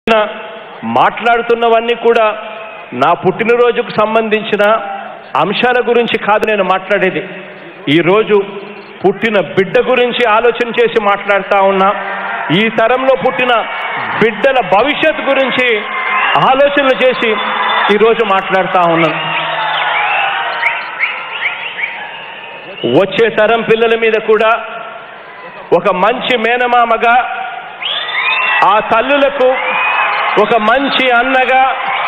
మాట్లాడుతున్నవన్నీ కూడా నా పుట్టినరోజుకు సంబంధించిన అంశాల గురించి కాదు నేను మాట్లాడేది ఈరోజు పుట్టిన బిడ్డ గురించి ఆలోచన చేసి మాట్లాడుతా ఉన్నా ఈ తరంలో పుట్టిన బిడ్డల భవిష్యత్ గురించి ఆలోచనలు చేసి ఈరోజు మాట్లాడుతా ఉన్నాను వచ్చే తరం పిల్లల మీద కూడా ఒక మంచి మేనమామగా ఆ తల్లులకు ఒక మంచి అన్నగా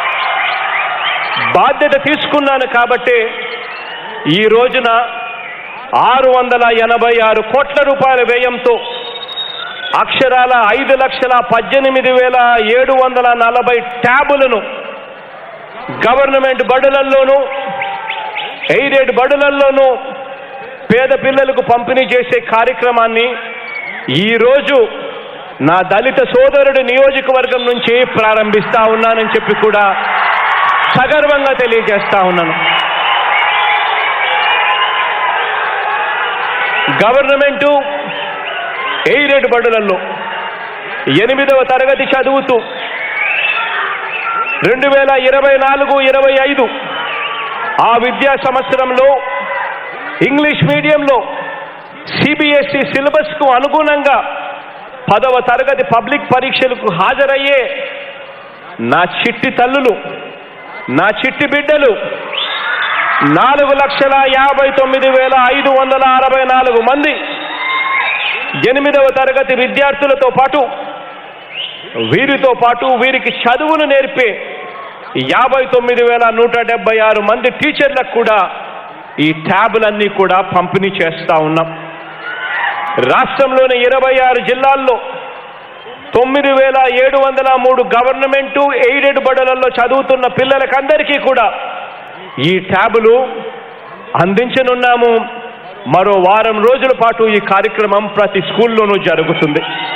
బాధ్యత తీసుకున్నాను కాబట్టి ఈ రోజున ఆరు వందల ఎనభై ఆరు కోట్ల రూపాయల వ్యయంతో అక్షరాల ఐదు లక్షల పద్దెనిమిది వేల ఏడు వందల నలభై ట్యాబులను గవర్నమెంట్ బడులల్లోనూ ఎయిడెడ్ బడులల్లోనూ పేద పిల్లలకు పంపిణీ చేసే కార్యక్రమాన్ని ఈరోజు నా దళిత సోదరుడి నియోజకవర్గం నుంచి ప్రారంభిస్తా ఉన్నానని చెప్పి కూడా సగర్వంగా తెలియజేస్తా ఉన్నాను గవర్నమెంటు ఎయిడెడ్ బడులలో ఎనిమిదవ తరగతి చదువుతూ రెండు వేల ఇరవై నాలుగు ఇరవై ఐదు ఆ విద్యా సంవత్సరంలో ఇంగ్లీష్ మీడియంలో సిబిఎస్ఈ సిలబస్కు అనుగుణంగా పదవ తరగతి పబ్లిక్ పరీక్షలకు హాజరయ్యే నా చిట్టి తల్లులు నా చిట్టి బిడ్డలు నాలుగు లక్షల యాభై తొమ్మిది వేల ఐదు వందల అరవై నాలుగు మంది ఎనిమిదవ తరగతి విద్యార్థులతో పాటు వీరితో పాటు వీరికి చదువును నేర్పే యాభై తొమ్మిది వేల నూట డెబ్బై ఆరు మంది టీచర్లకు కూడా ఈ ట్యాబులన్నీ కూడా పంపిణీ చేస్తా ఉన్నాం రాష్ట్రంలోని ఇరవై ఆరు జిల్లాల్లో తొమ్మిది వేల ఏడు వందల మూడు గవర్నమెంటు ఎయిడెడ్ బడులలో చదువుతున్న పిల్లలకందరికీ కూడా ఈ ట్యాబులు అందించనున్నాము మరో వారం రోజుల పాటు ఈ కార్యక్రమం ప్రతి స్కూల్లోనూ జరుగుతుంది